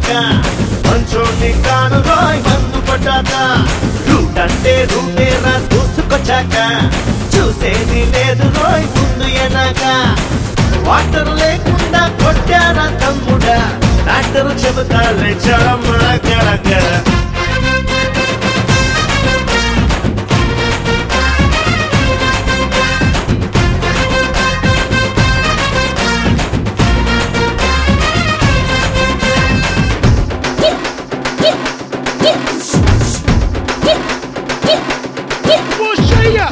పడ్డాక మంచోడిని కాను రోయ్ మందు పడ్డాక రూట్ అంటే రూటే రా దూసుకొచ్చాక చూసేది లేదు రోయ్ ముందు ఎనాక వాటర్ లేకుండా కొట్టారా తమ్ముడా డాక్టర్ చెబుతాలే చడమడ గడగ Puxa!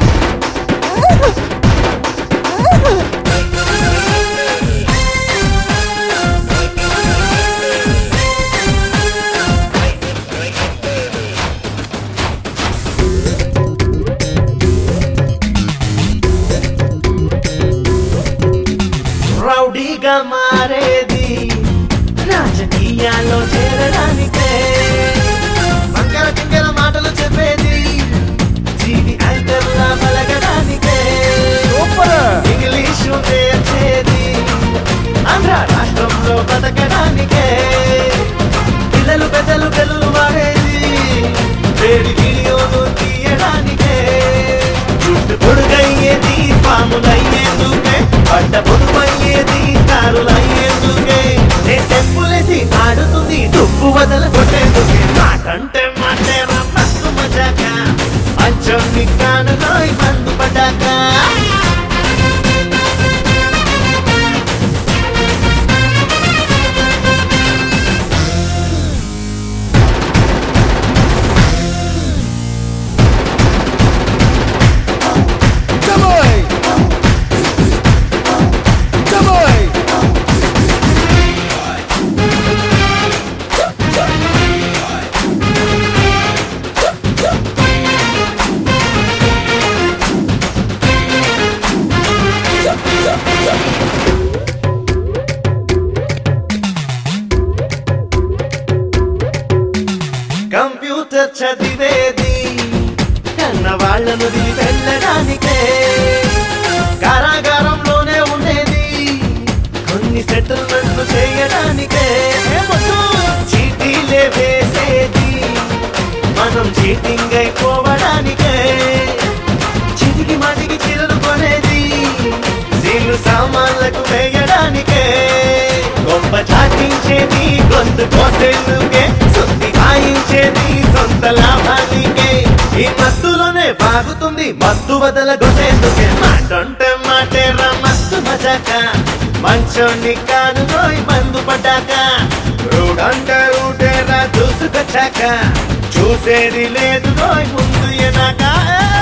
రౌడీగా మారేది రాజకీయాల్లో చేరడానికే వంకర కింకర మాటలు చెప్పేది జీవి యాంకర్లా పలకడానికే Opa! ఇంగ్లీషు నేర్చేది ఆంధ్ర రాష్ట్రంలో బతకడానికే పిల్లలు పెద్దలు పిల్లలు వాడేది వేడి వీడియోలు తీయడానికే జుట్టు పొడుగయ్యేది పాములయ్యేందుకే పడ్డ పొడుపయ్యేది కారులయ్యేందుకే నే టెంపులేసి ఆడుతుంది తుప్పు వదల కొట్టేందుకే మాటంటే మాటే మస్తు మజాక అచ్చం కాను మందు పడ్డాక Давай! Давай! కంప్యూటర్ చదివేది కన్న వాళ్ళను దిగి వెళ్ళడానికే కారాగారంలోనే ఉండేది కొన్ని సెటిల్మెంట్లు చేయడానికే చీటీలే వేసేది మనం చీటింగ్ అయిపోవడానికే చిటికి మాటికి చీరలు కొనేది సీలు సామాన్లకు వేయడానికే గొప్ప చాటించేది గొంతు కోసేందుకే సొంతి వాయించేది సొంత లాభానికే ఈ మత్తులోనే బాగుతుంది మత్తు వదల గొట్టేందుకే మాటంటే మాటేరా మస్తు మజాక మంచోని కాను రోయ్ మందు పడ్డాక రూడంటే రూటేరా చూసుకొచ్చాక చూసేది లేదు రోయ్ ముందు ఎనాక